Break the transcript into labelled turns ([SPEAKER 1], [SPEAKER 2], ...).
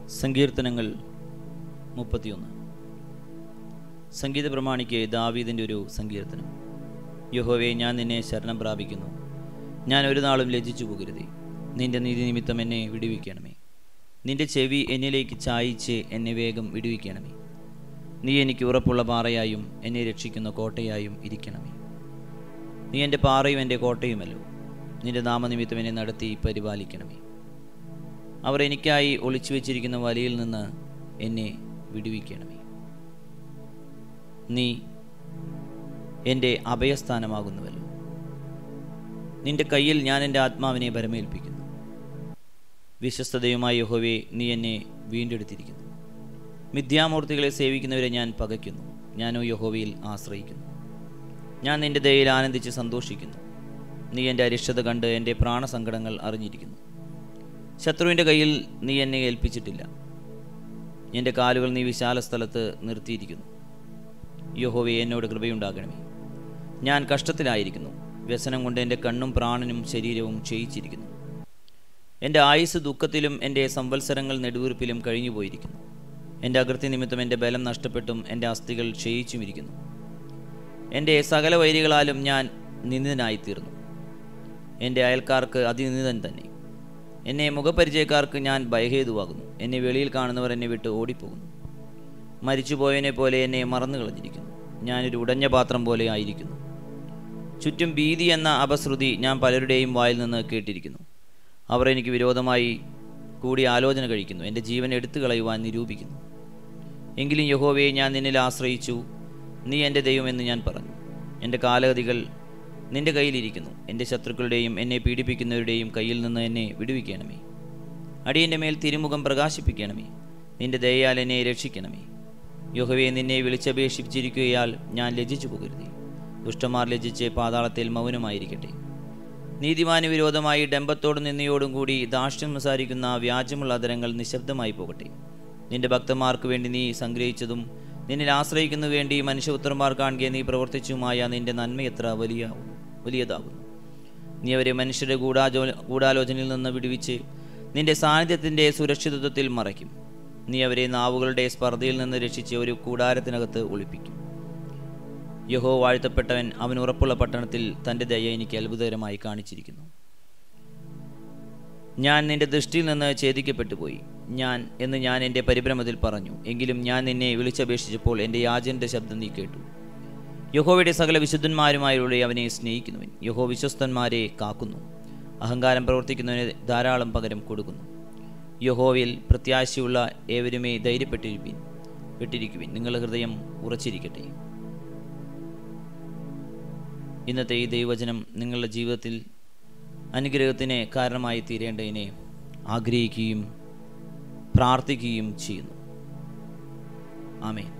[SPEAKER 1] സങ്കീർത്തനങ്ങൾ മുപ്പത്തിയൊന്ന് സംഗീത പ്രമാണിക്ക് ദാവീദിൻ്റെ ഒരു സങ്കീർത്തനം യഹോവേ ഞാൻ നിന്നെ ശരണം പ്രാപിക്കുന്നു ഞാൻ ഒരു നാളും ലജ്ജിച്ചു പോകരുതേ നിന്റെ നീതി നിമിത്തം എന്നെ വിടുവിക്കണമേ നിന്റെ ചെവി എന്നിലേക്ക് ചായിച്ച് എന്നെ വേഗം വിടുവിക്കണമേ നീ എനിക്ക് ഉറപ്പുള്ള പാറയായും എന്നെ രക്ഷിക്കുന്ന കോട്ടയായും ഇരിക്കണമേ നീ എൻ്റെ പാറയും എൻ്റെ കോട്ടയുമല്ലോ നിന്റെ നാമനിമിത്തം എന്നെ നടത്തി പരിപാലിക്കണമേ അവർ എനിക്കായി ഒളിച്ചു വെച്ചിരിക്കുന്ന വലയിൽ നിന്ന് എന്നെ വിടുവിക്കണമേ നീ എൻ്റെ അഭയസ്ഥാനമാകുന്നുവല്ലോ നിന്റെ കയ്യിൽ ഞാൻ എൻ്റെ ആത്മാവിനെ പരമേൽപ്പിക്കുന്നു വിശ്വസ്തതയുമായ യഹോവേ നീ എന്നെ വീണ്ടെടുത്തിരിക്കുന്നു മിഥ്യാമൂർത്തികളെ സേവിക്കുന്നവരെ ഞാൻ പകയ്ക്കുന്നു ഞാനോ യഹോവയിൽ ആശ്രയിക്കുന്നു ഞാൻ നിന്റെ ദയയിൽ ആനന്ദിച്ച് സന്തോഷിക്കുന്നു നീ എൻ്റെ അരിഷ്ടത കണ്ട് എൻ്റെ പ്രാണസങ്കടങ്ങൾ അറിഞ്ഞിരിക്കുന്നു ശത്രുവിൻ്റെ കയ്യിൽ നീ എന്നെ ഏൽപ്പിച്ചിട്ടില്ല എൻ്റെ കാലുകൾ നീ വിശാല സ്ഥലത്ത് നിർത്തിയിരിക്കുന്നു യഹോവയെ എന്നോട് കൃപയുണ്ടാകണമേ ഞാൻ കഷ്ടത്തിലായിരിക്കുന്നു വ്യസനം കൊണ്ട് എൻ്റെ കണ്ണും പ്രാണനും ശരീരവും ക്ഷയിച്ചിരിക്കുന്നു എൻ്റെ ആയുസ് ദുഃഖത്തിലും എൻ്റെ സംവത്സരങ്ങൾ നെടുവീർപ്പിലും കഴിഞ്ഞുപോയിരിക്കുന്നു എൻ്റെ അകൃത്യ നിമിത്തം എൻ്റെ ബലം നഷ്ടപ്പെട്ടും എൻ്റെ അസ്ഥികൾ ക്ഷയിച്ചുമിരിക്കുന്നു എൻ്റെ സകല വൈരികളാലും ഞാൻ നിന്ദിതനായിത്തീർന്നു എൻ്റെ അയൽക്കാർക്ക് അതിനിന്ദിതൻ തന്നെ എന്നെ മുഖപരിചയക്കാർക്ക് ഞാൻ ഭയഹേതുവാകുന്നു എന്നെ വെളിയിൽ കാണുന്നവർ എന്നെ വിട്ട് ഓടിപ്പോകുന്നു മരിച്ചുപോയവനെ പോലെ എന്നെ മറന്നു കളഞ്ഞിരിക്കുന്നു ഞാനൊരു ഉടഞ്ഞ പാത്രം പോലെ ആയിരിക്കുന്നു ചുറ്റും ഭീതി എന്ന അപശ്രുതി ഞാൻ പലരുടെയും വായിൽ നിന്ന് കേട്ടിരിക്കുന്നു അവർ എനിക്ക് വിരോധമായി കൂടി ആലോചന കഴിക്കുന്നു എൻ്റെ ജീവൻ എടുത്തു കളയുവാൻ നിരൂപിക്കുന്നു എങ്കിലും യഹോവയെ ഞാൻ നിന്നിൽ ആശ്രയിച്ചു നീ എൻ്റെ ദൈവമെന്ന് ഞാൻ പറഞ്ഞു എൻ്റെ കാലഗതികൾ നിന്റെ കയ്യിലിരിക്കുന്നു എൻ്റെ ശത്രുക്കളുടെയും എന്നെ പീഡിപ്പിക്കുന്നവരുടെയും കയ്യിൽ നിന്ന് എന്നെ വിടുവിക്കണമേ അടിയൻ്റെ മേൽ തിരുമുഖം പ്രകാശിപ്പിക്കണമേ നിന്റെ ദയയാൽ എന്നെ രക്ഷിക്കണമേ യഹോവയെ നിന്നെ വിളിച്ചപേക്ഷിച്ചിരിക്കുകയാൽ ഞാൻ ലജ്ജിച്ചു പോകരുതേ ദുഷ്ടന്മാർ ലജ്ജിച്ച് പാതാളത്തിൽ മൗനമായിരിക്കട്ടെ നീതിമാന് വിരോധമായി ഡംബത്തോടും നിന്നയോടും കൂടി ദാഷ്ട്യം സംസാരിക്കുന്ന വ്യാജമുള്ള അതരങ്ങൾ നിശബ്ദമായി പോകട്ടെ നിന്റെ ഭക്തന്മാർക്ക് വേണ്ടി നീ സംഗ്രഹിച്ചതും നിന്നിൽ ആശ്രയിക്കുന്നു വേണ്ടി മനുഷ്യപുത്രന്മാർ കാണുക നീ പ്രവർത്തിച്ചുമായ നിന്റെ നന്മ എത്ര വലിയ വലിയതാകുന്നു നീ അവരെ മനുഷ്യരുടെ ഗൂഢാചോ ഗൂഢാലോചനയിൽ നിന്ന് വിടുവിച്ച് നിന്റെ സാന്നിധ്യത്തിൻ്റെ സുരക്ഷിതത്വത്തിൽ മറയ്ക്കും നീ അവരെ നാവുകളുടെ സ്പർദ്ധയിൽ നിന്ന് രക്ഷിച്ച് ഒരു കൂടാരത്തിനകത്ത് ഒളിപ്പിക്കും യഹോ വാഴ്ത്തപ്പെട്ടവൻ അവൻ ഉറപ്പുള്ള പട്ടണത്തിൽ തൻ്റെ ദയ എനിക്ക് അത്ഭുതകരമായി കാണിച്ചിരിക്കുന്നു ഞാൻ നിന്റെ ദൃഷ്ടിയിൽ നിന്ന് ഛേദിക്കപ്പെട്ടു പോയി ഞാൻ എന്ന് ഞാൻ എൻ്റെ പരിഭ്രമത്തിൽ പറഞ്ഞു എങ്കിലും ഞാൻ നിന്നെ വിളിച്ചപേക്ഷിച്ചപ്പോൾ എൻ്റെ യാചൻ്റെ ശബ്ദം നീ കേട്ടു യഹോവയുടെ സകല വിശുദ്ധന്മാരുമായുള്ള അവനെ സ്നേഹിക്കുന്നവൻ യഹോ വിശ്വസ്തന്മാരെ കാക്കുന്നു അഹങ്കാരം പ്രവർത്തിക്കുന്നവന് ധാരാളം പകരം കൊടുക്കുന്നു യഹോവയിൽ പ്രത്യാശയുള്ള ഏവരുമേ ധൈര്യപ്പെട്ടിരിപ്പിൻ പെട്ടിരിക്കുവിൻ നിങ്ങളുടെ ഹൃദയം ഉറച്ചിരിക്കട്ടെ ഇന്നത്തെ ഈ ദൈവവചനം നിങ്ങളുടെ ജീവിതത്തിൽ അനുഗ്രഹത്തിന് കാരണമായി തീരേണ്ടതിനെ ആഗ്രഹിക്കുകയും പ്രാർത്ഥിക്കുകയും ചെയ്യുന്നു ആമേൻ